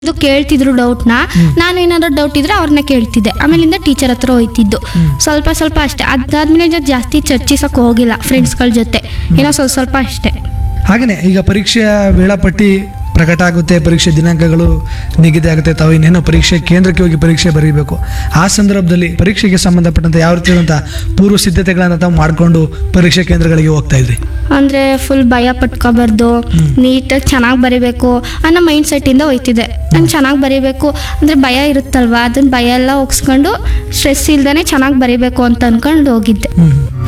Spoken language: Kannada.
ಇದು ಕೇಳ್ತಿದ್ರು ಡೌಟ್ನ ನಾನು ಏನಾದ್ರು ಡೌಟ್ ಇದ್ರೆ ಅವ್ರನ್ನ ಕೇಳ್ತಿದ್ದೆ ಆಮೇಲಿಂದ ಟೀಚರ್ ಹತ್ರ ಹೋಯ್ತಿದ್ದು ಸ್ವಲ್ಪ ಸ್ವಲ್ಪ ಅಷ್ಟೇ ಅದಾದ್ಮೇಲೆ ಜೊ- ಜಾಸ್ತಿ ಚರ್ಚಿಸಕ್ ಹೋಗಿಲ್ಲ ಫ್ರೆಂಡ್ಸ್ಗಳ ಜೊತೆ ಏನೋ ಸ್ವಲ್ಪ ಸ್ವಲ್ಪ ಅಷ್ಟೇ ಹಾಗೆಯೇ ಈಗ ಪರೀಕ್ಷೆಯ ವೇಳಾಪಟ್ಟಿ ಪ್ರಕಟ ಆಗುತ್ತೆ ಪರೀಕ್ಷೆ ದಿನಾಂಕಗಳು ನಿಗದಿ ಆಗುತ್ತೆ ತಾವು ಇನ್ನೇನೋ ಪರೀಕ್ಷೆ ಕೇಂದ್ರಕ್ಕೆ ಹೋಗಿ ಪರೀಕ್ಷೆ ಬರೀಬೇಕು ಆ ಸಂದರ್ಭದಲ್ಲಿ ಪರೀಕ್ಷೆಗೆ ಸಂಬಂಧಪಟ್ಟಂತೆ ಯಾವ ರೀತಿಯಾದಂಥ ಪೂರ್ವ ಸಿದ್ಧತೆಗಳನ್ನು ತಾವು ಮಾಡಿಕೊಂಡು ಪರೀಕ್ಷೆ ಕೇಂದ್ರಗಳಿಗೆ ಹೋಗ್ತಾ ಇದ್ರಿ ಅಂದರೆ ಫುಲ್ ಭಯ ಪಟ್ಕೋಬಾರ್ದು ನೀಟಾಗಿ ಚೆನ್ನಾಗಿ ಬರೀಬೇಕು ಅನ್ನೋ ಮೈಂಡ್ ಸೆಟ್ಟಿಂದ ಹೋಯ್ತಿದ್ದೆ ನಾನು ಚೆನ್ನಾಗಿ ಬರೀಬೇಕು ಅಂದರೆ ಭಯ ಇರುತ್ತಲ್ವ ಅದನ್ನ ಭಯ ಎಲ್ಲ ಹೋಗಿಸ್ಕೊಂಡು ಸ್ಟ್ರೆಸ್ ಇಲ್ದೇ ಚೆನ್ನಾಗಿ ಬರೀಬೇಕು ಅಂತ ಅನ್ಕೊಂಡು ಹೋಗಿದ್ದೆ ಹ್ಮ್